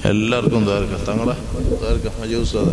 എല്ലാവർക്കും ദ്വാരക്ക തങ്ങളെ ദ്വാരക്ക മജൂസ് അതെ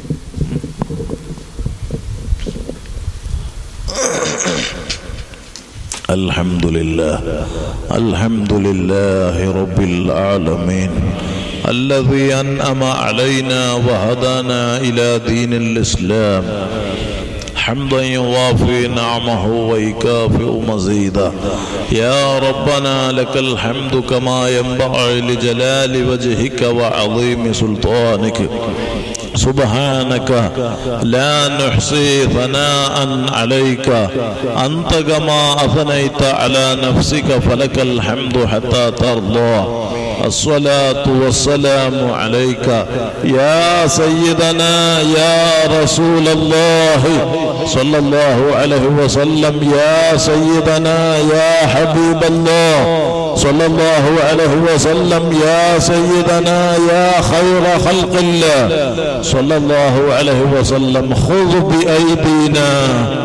الحمد لله الحمد لله رب العالمين الذي أنعم علينا وهدانا إلى دين الإسلام حمدا يوافي نعمه ويكافئ مزيدا يا ربنا لك الحمد كما ينبغي لجلال وجهك وعظيم سلطانك سبحانك لا نحصي ثناء عليك أنت كما أثنيت على نفسك فلك الحمد حتى ترضى الصلاة والسلام عليك يا سيدنا يا رسول الله صلى الله عليه وسلم يا سيدنا يا حبيب الله صلى الله عليه وسلم يا سيدنا يا خير خلق الله صلى الله عليه وسلم خذ بأيدينا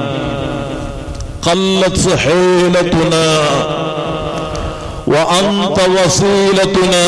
قلت حيلتنا وأنت وسيلتنا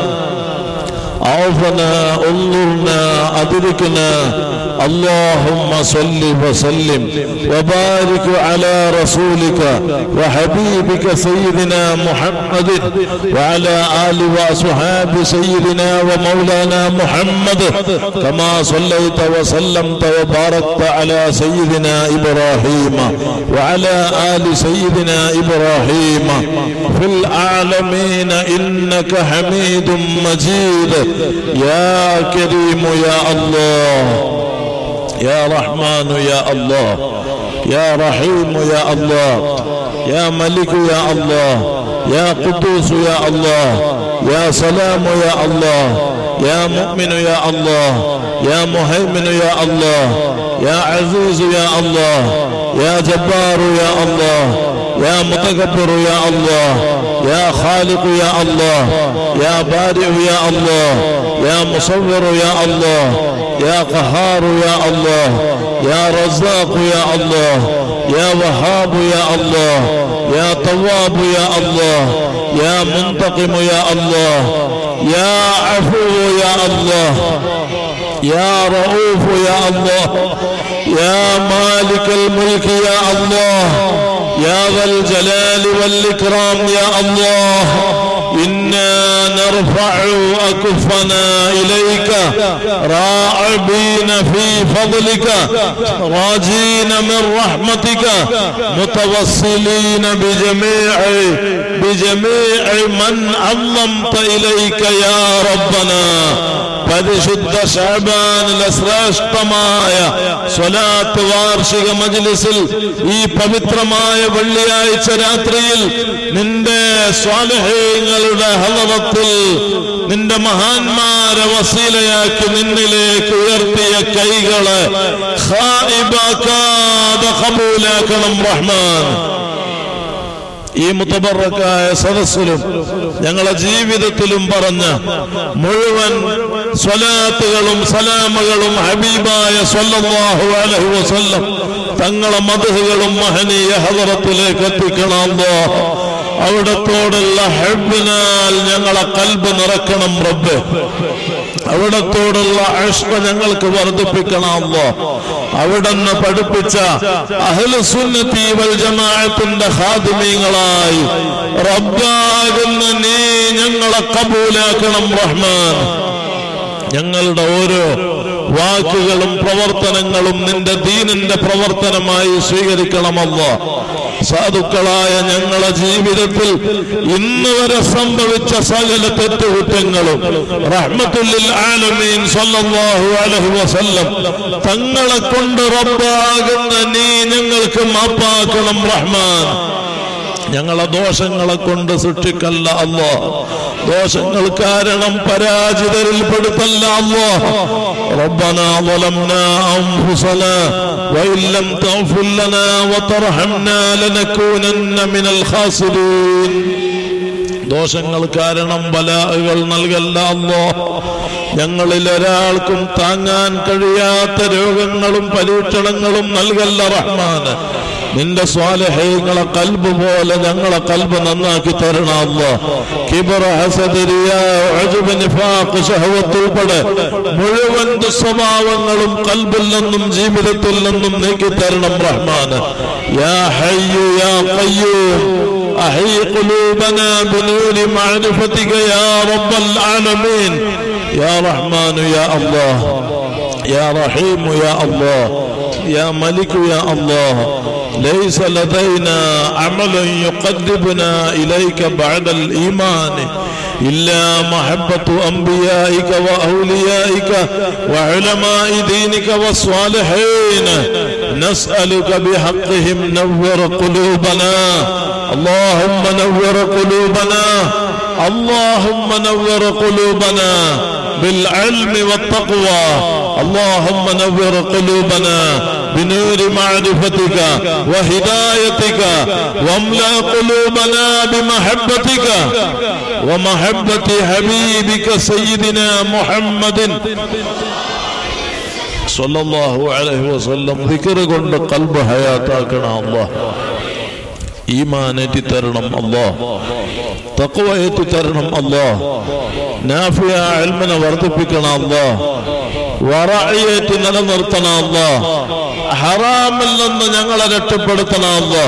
عوفنا انظرنا أدركنا اللهم صل وسلم وبارك على رسولك وحبيبك سيدنا محمد وعلى آل وأصحاب سيدنا ومولانا محمد كما صليت وسلمت وباركت على سيدنا إبراهيم وعلى آل سيدنا إبراهيم في العالمين إنك حميد مجيد يا كريم يا الله يا رحمن يا الله يا رحيم يا الله يا ملك يا الله يا قدوس يا الله يا سلام يا الله يا مؤمن يا الله يا مهيمن يا الله يا عزيز يا الله يا جبار يا الله يا متكبر يا الله يا خالق يا الله يا بارئ يا الله يا مصور يا الله يا قهار يا الله يا رزاق يا الله يا وهاب يا الله يا تواب يا الله يا منتقم يا الله يا عفو يا الله يا رؤوف يا الله يا مالك الملك يا الله يا ذا الجلال والإكرام يا الله إنا نرفع أكفنا إليك راعبين في فضلك راجين من رحمتك متوصلين بجميع بجميع من عظمت إليك يا ربنا പരിശുദ്ധ ഷാബാനിലെ ശ്രേഷ്ഠമായ സ്വലാത്ത് വാർഷിക മജ്ലിസിൽ ഈ പവിത്രമായ വെള്ളിയാഴ്ച രാത്രിയിൽ നിന്റെ സ്വാലഹ്യങ്ങളുടെ ഹലവത്തിൽ നിന്റെ മഹാന്മാരെ വസീലയാക്കി നിന്നിലേക്ക് ഉയർത്തിയ കൈകള് ഖായിബാക്കാതെ കബൂലാക്കണം റഹ്മാൻ ഈ മുത്തബറക്കായ സദസ്സിലും ഞങ്ങളെ ജീവിതത്തിലും പറഞ്ഞ മുഴുവൻ സ്വലാത്തുകളും സലാമുകളും ഹബീബായ സ്വല്ലല്ലാഹു അലൈഹി വസല്ലം തങ്ങളെ മധുകളും മഹനീയ ഹദറത്തിലേക്ക് എത്തിക്കണം അല്ലാഹ് അവിടത്തോടുള്ള ഹെബിനാൽ ഞങ്ങളെ കൽബ് നിറക്കണം റബ്ബ് അവിടത്തോടുള്ള അഷ്ക ഞങ്ങൾക്ക് വർദ്ധിപ്പിക്കണമല്ലോ അവിടുന്ന് പഠിപ്പിച്ച അഹ്ലുസുന്നത്തി വൽ ജമാഅത്തിന്റെ ഖാദിമീങ്ങളായി റബ്ബാകുന്ന നീ ഞങ്ങളെ കബൂലാക്കണം റഹ്മാൻ ഞങ്ങളുടെ ഓരോ വാക്കുകളും പ്രവർത്തനങ്ങളും നിന്റെ ദീനിന്റെ പ്രവർത്തനമായി സ്വീകരിക്കണമല്ലോ സാധുക്കളായ ഞങ്ങളെ ജീവിതത്തിൽ ഇന്ന് വരെ സംഭവിച്ച സകല തെറ്റുകുറ്റങ്ങളും റഹ്മത്തുല്ലിൽ ആലമീൻ സല്ലല്ലാഹു അലൈഹി വസല്ലം തങ്ങളെ കൊണ്ട് റബ്ബാകുന്ന നീ ഞങ്ങൾക്ക് മാപ്പാക്കണം റഹ്മാൻ ഞങ്ങളെ ദോഷങ്ങളെ കൊണ്ട് സൃഷ്ടിക്കല്ല അല്ലോ ദോഷങ്ങൾ കാരണം പരാജിതരിൽ പെടുത്തല്ല അല്ലോ ربنا ظلمنا أنفسنا وإن لم تغفر لنا وترحمنا لنكونن من الخاسرين ദോഷങ്ങൾ കാരണം ബലാഹുകൾ നൽകല്ല അല്ലോ ഞങ്ങളിൽ ഒരാൾക്കും താങ്ങാൻ കഴിയാത്ത രോഗങ്ങളും പരീക്ഷണങ്ങളും നൽകല്ല റഹ്മാന് നിന്റെ സ്വാലഹ്യങ്ങളെ കൽബ് പോലെ ഞങ്ങളെ കൽബ് നന്നാക്കി തരണം അല്ലാ കിബറ ഹസദ് റിയാ ഉജ്ബ് നിഫാഖ് ശഹവത്ത് ഉൾപ്പെടെ മുഴുവൻ ദുസ്വഭാവങ്ങളും കൽബിൽ നിന്നും ജീവിതത്തിൽ നിന്നും നീക്കി തരണം റഹ്മാൻ യാ ഹയ്യു യാ ഖയ്യൂം أحي قلوبنا بنور معرفتك يا رب العالمين يا رحمن يا الله يا رحيم يا الله يا ملك يا الله ليس لدينا عمل يقربنا إليك بعد الإيمان إلا محبة أنبيائك وأوليائك وعلماء دينك والصالحين نسألك بحقهم نور قلوبنا اللهم نور قلوبنا اللهم نور قلوبنا بالعلم والتقوى اللهم نور قلوبنا بنور معرفتك وهدايتك واملا قلوبنا بمحبتك ومحبة حبيبك سيدنا محمد صلى الله عليه وسلم ذكر കൊണ്ട് കൽബ് ഹയാത്താക്കണം അല്ലാഹ് ഈമാൻ ഏറ്റി തരണം അല്ലാ തക്വ ഏറ്റി തരണം അല്ലാ നാഫിയ അൽമനെ വർദ്ധിപ്പിക്കണം അല്ലാ വറഅയേറ്റി നിലനിർത്തണം അല്ലാ ഹറാമിൽ നിന്ന് ഞങ്ങളെ രക്ഷപ്പെടുത്തണം അല്ലാ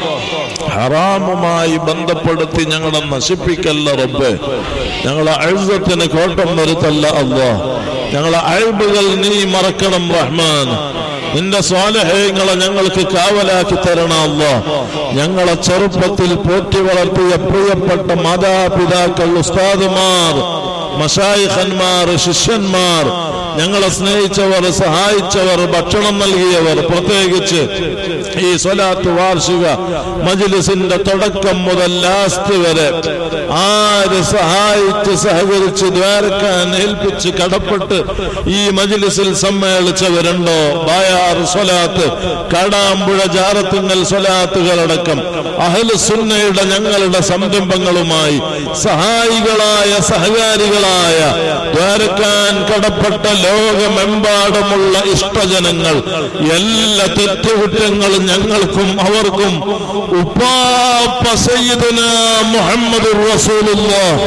ഹറാമുമായി ബന്ധപ്പെടുത്തി ഞങ്ങളെ നശിപ്പിക്കല്ല റബ്ബ് ഞങ്ങളെ അഴുതത്തിന് കോട്ടം വരുത്തല്ല അല്ലാ ഞങ്ങളെ അഴിബുകൾ നീ മറക്കണം റഹ്മാൻ നിന്റെ സ്വാലഹ്യങ്ങളെ ഞങ്ങൾക്ക് കാവലാക്കി തരണം അല്ല ഞങ്ങളെ ചെറുപ്പത്തിൽ പോറ്റി വളർത്തിയ പ്രിയപ്പെട്ട മാതാപിതാക്കൾ ഉസ്താദുമാർ മഷായിഖന്മാർ ശിഷ്യന്മാർ ഞങ്ങളെ സ്നേഹിച്ചവർ സഹായിച്ചവർ ഭക്ഷണം നൽകിയവർ പ്രത്യേകിച്ച് ഈ സ്വലാത്ത് വാർഷിക മജ്ലിസിന്റെ തുടക്കം മുതൽ ലാസ്റ്റ് വരെ ആര് സഹായിച്ച് സഹകരിച്ച് ദ്വാരക്കാൻ ഏൽപ്പിച്ച് കടപ്പെട്ട് ഈ മജ്ലിസിൽ സമ്മേളിച്ചവരുണ്ടോ ബായാർ സ്വലാത്ത് കാടാമ്പുഴ ജാറത്തുങ്ങൽ സ്വലാത്തുകളടക്കം അഹല് സുന്നയുടെ ഞങ്ങളുടെ സംരംഭങ്ങളുമായി സഹായികളായ സഹകാരികളായ ദ്വാരക്കാൻ കടപ്പെട്ട ലോകമെമ്പാടുമുള്ള ഇഷ്ടജനങ്ങൾ എല്ലാ തെറ്റുകുറ്റങ്ങളും ഞങ്ങൾക്കും അവർക്കും ഉപ്പാപ്പ സയ്യിദുന മുഹമ്മദ് റസൂലുള്ളാഹ്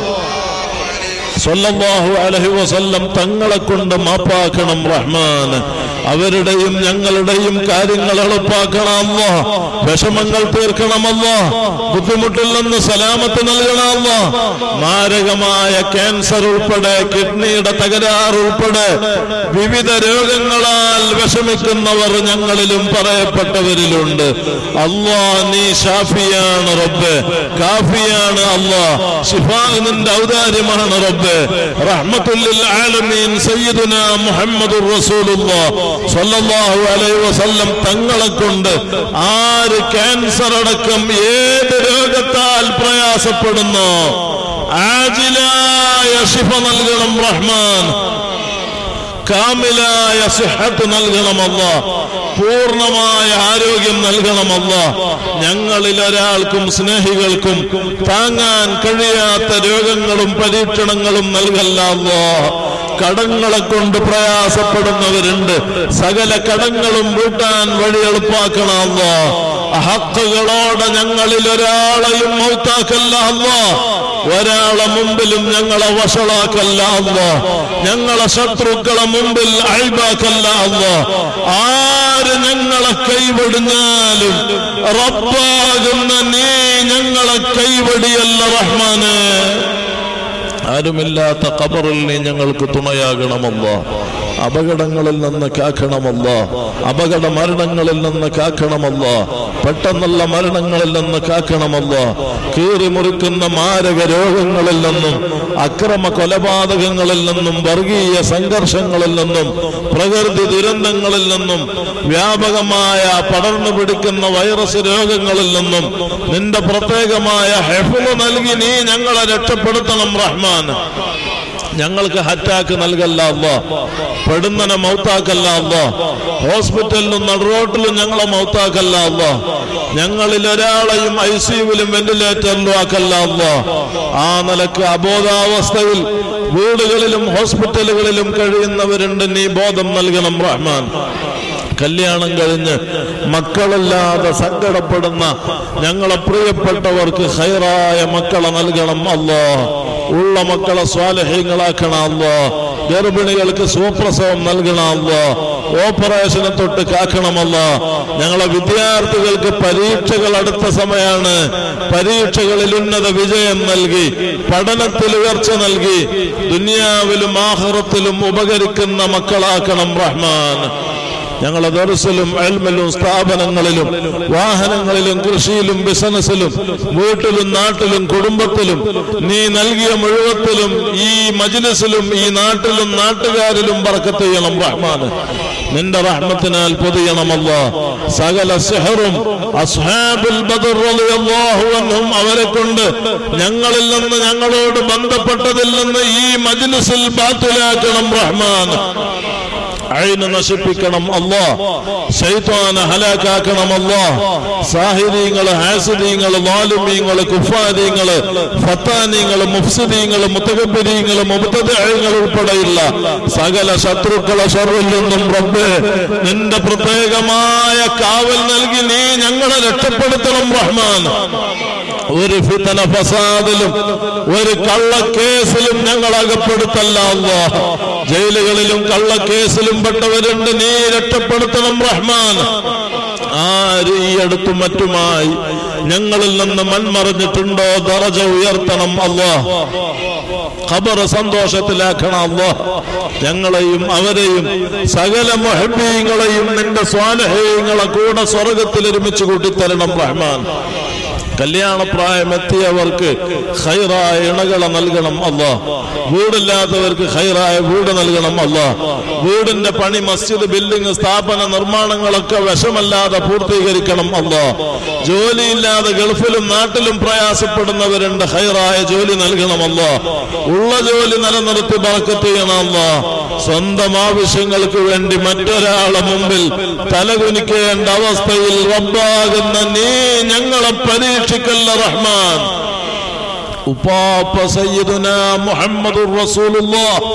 സല്ലല്ലാഹു അലൈഹി വസല്ലം തങ്ങളെ കൊണ്ട് മാപ്പാക്കണം റഹ്മാൻ അവരുടെയും ഞങ്ങളുടെയും കാര്യങ്ങൾ എളുപ്പാക്കണമല്ലോ വിഷമങ്ങൾ തീർക്കണമല്ലോ ബുദ്ധിമുട്ടിൽ നിന്ന് സലാമത്ത് നൽകണമല്ലോ മാരകമായ ക്യാൻസർ ഉൾപ്പെടെ കിഡ്നിയുടെ തകരാറ് ഉൾപ്പെടെ വിവിധ രോഗങ്ങളാൽ വിഷമിക്കുന്നവർ ഞങ്ങളിലും പറയപ്പെട്ടവരിലുണ്ട് അള്ളാ നീ ഷാഫിയാണ് റബ്ബ് കാഫിയാണ് അള്ളാ ഷിഫാ നിന്റെ ഔദാര്യമാണ് റബ്ബ് റഹ്മത്തുല്ലിൽ ആലമീൻ സയ്യിദുന മുഹമ്മദുർ റസൂലുള്ളാഹ് സ്വല്ലല്ലാഹു അലൈഹി വസല്ലം തങ്ങളെ കൊണ്ട് ആര് ക്യാൻസർ അടക്കം ഏത് രോഗത്താൽ പ്രയാസപ്പെടുന്നു ആജിലായ ശിഫ നൽകണം റഹ്മാൻ കാമിലായ സിഹത്ത് നൽകണമല്ല പൂർണ്ണമായ ആരോഗ്യം നൽകണമല്ല ഞങ്ങളിൽ ഒരാൾക്കും സ്നേഹികൾക്കും താങ്ങാൻ കഴിയാത്ത രോഗങ്ങളും പരീക്ഷണങ്ങളും നൽകല്ലോ കടങ്ങളെ കൊണ്ട് പ്രയാസപ്പെടുന്നവരുണ്ട് സകല കടങ്ങളും വീട്ടാൻ വഴി എളുപ്പാക്കണമല്ലോ ഹക്കുകളോടെ ഞങ്ങളിൽ ഒരാളെയും മൗത്താക്കല്ല അല്ലോ ഒരാളെ മുമ്പിലും ഞങ്ങളെ വഷളാക്കല്ല അല്ലോ ഞങ്ങളെ ശത്രുക്കളെ മുമ്പിൽ അഴിബാക്കല്ല അല്ലോ ആര് ഞങ്ങളെ കൈവടിഞ്ഞാലും റബ്ബാകുന്ന നീ ഞങ്ങളെ കൈവടിയല്ല റഹ്മാന് ആരുമില്ലാത്ത കബറിൽ നീ ഞങ്ങൾക്ക് തുണയാകണമല്ലോ അപകടങ്ങളിൽ നിന്ന് കാക്കണമല്ലോ അപകട മരണങ്ങളിൽ നിന്ന് കാക്കണമല്ലോ പെട്ടെന്നുള്ള മരണങ്ങളിൽ നിന്ന് കാക്കണമല്ലോ കീറി മുറിക്കുന്ന മാരക രോഗങ്ങളിൽ നിന്നും അക്രമ കൊലപാതകങ്ങളിൽ നിന്നും വർഗീയ സംഘർഷങ്ങളിൽ നിന്നും പ്രകൃതി ദുരന്തങ്ങളിൽ നിന്നും വ്യാപകമായ പടർന്നു പിടിക്കുന്ന വൈറസ് രോഗങ്ങളിൽ നിന്നും നിന്റെ പ്രത്യേകമായ ഹെഫുള് നൽകി നീ ഞങ്ങളെ രക്ഷപ്പെടുത്തണം റഹ്മാൻ ഞങ്ങൾക്ക് ഹറ്റാക്ക് നൽകല്ല അല്ലോ പെടുന്നനെ മൗത്താക്കല്ല അല്ലോ ഹോസ്പിറ്റലിലും നടുറോട്ടിലും ഞങ്ങളെ മൗത്താക്കല്ല അല്ലോ ഞങ്ങളിൽ ഒരാളെയും ഐ സിയുവിലും വെന്റിലേറ്ററിലും ആക്കല്ല അല്ലോ ആ നിലക്ക് അബോധാവസ്ഥയിൽ വീടുകളിലും ഹോസ്പിറ്റലുകളിലും കഴിയുന്നവരുണ്ട് നീ ബോധം നൽകണം റഹ്മാൻ കല്യാണം കഴിഞ്ഞ് മക്കളില്ലാതെ സങ്കടപ്പെടുന്ന ഞങ്ങളെ പ്രിയപ്പെട്ടവർക്ക് ഹൈറായ മക്കളെ നൽകണം അല്ലോ ഉള്ള മക്കളെ സ്വാലഹ്യങ്ങളാക്കണം അല്ലോ ഗർഭിണികൾക്ക് സുപ്രസവം നൽകണമല്ലോ ഓപ്പറേഷനെ തൊട്ട് കാക്കണമല്ലോ ഞങ്ങളെ വിദ്യാർത്ഥികൾക്ക് പരീക്ഷകൾ അടുത്ത സമയമാണ് പരീക്ഷകളിൽ ഉന്നത വിജയം നൽകി പഠനത്തിൽ ഉയർച്ച നൽകി ദുനിയാവിലും ആഹ്റത്തിലും ഉപകരിക്കുന്ന മക്കളാക്കണം റഹ്മാൻ ഞങ്ങളെ ദർസിലും അൽമലും സ്ഥാപനങ്ങളിലും വാഹനങ്ങളിലും കൃഷിയിലും ബിസിനസ്സിലും വീട്ടിലും നാട്ടിലും കുടുംബത്തിലും നീ നൽകിയ മുഴുവത്തിലും ഈ മജ്ലിസിലും ഈ നാട്ടിലും നാട്ടുകാരിലും ബർക്കത്ത് ചെയ്യണം റഹ്മാന് നിന്റെ റഹ്മത്തിനാൽ പൊതിയണമല്ല സകല സെഹറും അസ്ഹാബുൽ ബദർ റളിയല്ലാഹു അൻഹും അവരെ കൊണ്ട് ഞങ്ങളിൽ നിന്ന് ഞങ്ങളോട് ബന്ധപ്പെട്ടതിൽ നിന്ന് ഈ മജ്ലിസിൽ ബാത്തിലാക്കണം റഹ്മാൻ അയിന് നശിപ്പിക്കണം അല്ലോ ശൈത്വാന ഹലാക്കാക്കണം അല്ലോ സാഹിര്യങ്ങള് ഹാസിദീങ്ങള് വാലുമീങ്ങള് കുഫാരീങ്ങള് ഫത്താനീങ്ങള് മുഫ്സിദീങ്ങള് മുത്തകബിരീങ്ങള് മുബത്തദങ്ങൾ ഉൾപ്പെടെയുള്ള സകല ശത്രുക്കളെ ഷറിൽ നിന്നും റബ്ബേ നിന്റെ പ്രത്യേകമായ കാവൽ നൽകി നീ ഞങ്ങളെ രക്ഷപ്പെടുത്തണം റഹ്മാൻ ഒരു ഫിതന ഫസാദിലും ഒരു കള്ളക്കേസിലും ഞങ്ങൾ അകപ്പെടുത്തല്ല അല്ലോ ജയിലുകളിലും കള്ളക്കേസിലും പെട്ടവരുണ്ട് നീ രക്ഷപ്പെടുത്തണം റഹ്മാൻ ആര് ഈ അടുത്തും മറ്റുമായി ഞങ്ങളിൽ നിന്ന് മൺമറിഞ്ഞിട്ടുണ്ടോ ദറജ ഉയർത്തണം അല്ലോ ഖബർ സന്തോഷത്തിലാക്കണം അല്ലോ ഞങ്ങളെയും അവരെയും സകല മൊഹബീങ്ങളെയും നിന്റെ സ്വാലഹേയങ്ങളെ കൂടെ സ്വർഗത്തിൽ ഒരുമിച്ച് കൂട്ടിത്തരണം റഹ്മാൻ കല്യാണപ്രായം എത്തിയവർക്ക് ഹൈറായ ഇണകളെ നൽകണം അല്ലോ വീടില്ലാത്തവർക്ക് ഹൈറായ വീട് നൽകണം അല്ലോ വീടിന്റെ പണി മസ്ജിദ് ബിൽഡിംഗ് സ്ഥാപന നിർമ്മാണങ്ങളൊക്കെ വിഷമല്ലാതെ പൂർത്തീകരിക്കണം അല്ലോ ജോലിയില്ലാതെ ഗൾഫിലും നാട്ടിലും പ്രയാസപ്പെടുന്നവരുണ്ട് ഹൈറായ ജോലി നൽകണമല്ലോ ഉള്ള ജോലി നിലനിർത്തി ബർക്കത്ത് ചെയ്യണമല്ലോ സ്വന്തം ആവശ്യങ്ങൾക്ക് വേണ്ടി മറ്റൊരാളെ മുമ്പിൽ തലകുനിക്കേണ്ട അവസ്ഥയിൽ റബ്ബാകുന്ന നീ ഞങ്ങളെ പരീക്ഷിക്കല്ല റഹ്മാൻ ഉപ്പാപ്പ സയ്യിദുന മുഹമ്മദുർ റസൂലുള്ളാഹ്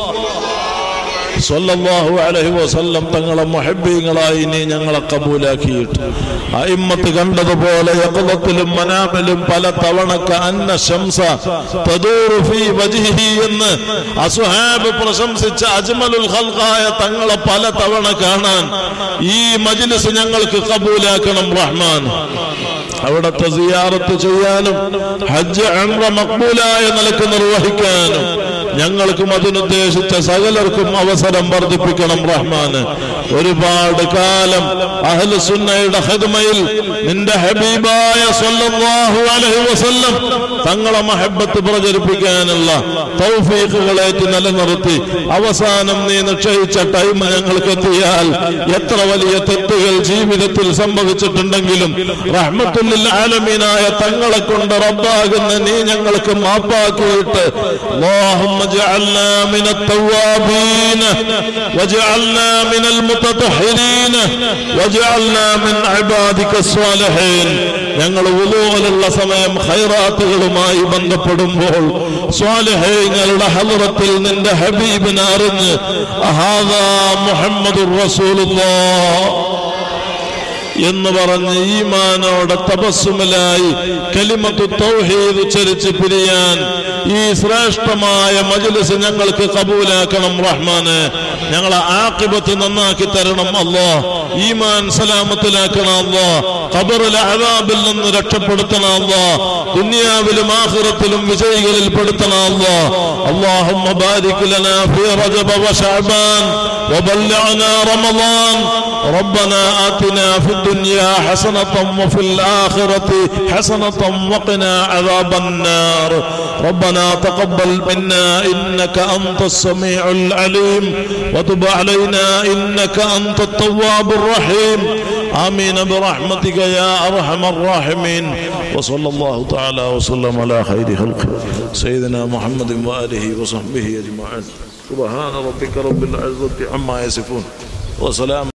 സല്ലല്ലാഹു അലൈഹി വസല്ലം തങ്ങളെ മുഹബ്ബീങ്ങളായി നീ ഞങ്ങളെ കബൂലാക്കിയിട്ട് അയിമ്മത്ത് കണ്ടതുപോലെ യഖലത്തിലും മനാമിലും പല തവണക്ക് അന്ന ശംസ തദൂറു ഫീ വജ്ഹിഹി എന്ന് അസ്ഹാബ് പ്രശംസിച്ച അജ്മലുൽ ഖൽഖായ തങ്ങളെ പല തവണ കാണാൻ ഈ മജ്ലിസ് ഞങ്ങൾക്ക് കബൂലാക്കണം റഹ്മാൻ അവിടത്തെ സിയാറത്ത് ചെയ്യാനും ഹജ്ജ് അംറ മക്ബൂലായ നിലക്ക് നിർവഹിക്കാനും ഞങ്ങൾക്കും അതിനുദ്ദേശിച്ച സകലർക്കും അവസരം വർദ്ധിപ്പിക്കണം റഹ്മാന് ഒരുപാട് കാലം അഹ്ലു സുന്നയുടെ ഹദ്മയിൽ നിന്റെ ഹബീബായ സല്ലല്ലാഹു അലൈഹി വസല്ലം തങ്ങളെ മഹബത്ത് പ്രചരിപ്പിക്കാനുള്ള തൗഫീഖുകളേറ്റ് നിലനിർത്തി അവസാനം നീ നിശ്ചയിച്ച ടൈം ഞങ്ങൾക്ക് എത്തിയാൽ എത്ര വലിയ തെറ്റുകൾ ജീവിതത്തിൽ സംഭവിച്ചിട്ടുണ്ടെങ്കിലും റഹ്മത്തുല്ലിൽ ആലമീനായ തങ്ങളെ കൊണ്ട് റബ്ബാകുന്ന നീ ഞങ്ങൾക്ക് മാപ്പാക്കിയിട്ട് اللهم اجعلنا من التوابين واجعلنا من المتطهرين واجعلنا من عبادك الصالحين ഞങ്ങൾ ഉലൂലുള്ള സമയം ഖൈറാത്തുകളുമായി ബന്ധപ്പെടുമ്പോൾ സ്വാലിഹീങ്ങളുടെ ഹലറത്തിൽ നിന്റെ ഹബീബിനെ അറിഞ്ഞ് അഹാദാ മുഹമ്മദുർ റസൂലുള്ളാഹ് എന്ന് പറഞ്ഞ് ഈമാനോടെ തപസ്സുമലായി കലിമത്തു തൗഹീദ് ഉച്ചരിച്ച് പിരിയാൻ ഈ ശ്രേഷ്ഠമായ മജ്ലിസ് ഞങ്ങൾക്ക് കബൂലാക്കണം റഹ്മാന് ഞങ്ങളെ ആക്കിബത്ത് നന്നാക്കി തരണം അല്ലോ ഈമാൻ സലാമത്തിലാക്കണം അല്ലോ ഖബറിലെ അതാബിൽ നിന്ന് രക്ഷപ്പെടുത്തണം അല്ലോ ദുനിയാവിലും ആഖിറത്തിലും വിജയികളിൽ പെടുത്തണം അല്ലോ اللهم بارك لنا في رجب وشعبان وبلغنا رمضان ربنا آتنا في الدنيا حسنة وفي الآخرة حسنة وقنا عذاب النار ربنا تقبل منا إنك أنت السميع العليم وتب علينا إنك أنت التواب الرحيم آمين برحمتك يا أرحم الراحمين وصلى الله تعالى وسلم على خير خلقه سيدنا محمد وآله وصحبه أجمعين سبحان ربك رب العزة عما يصفون وسلام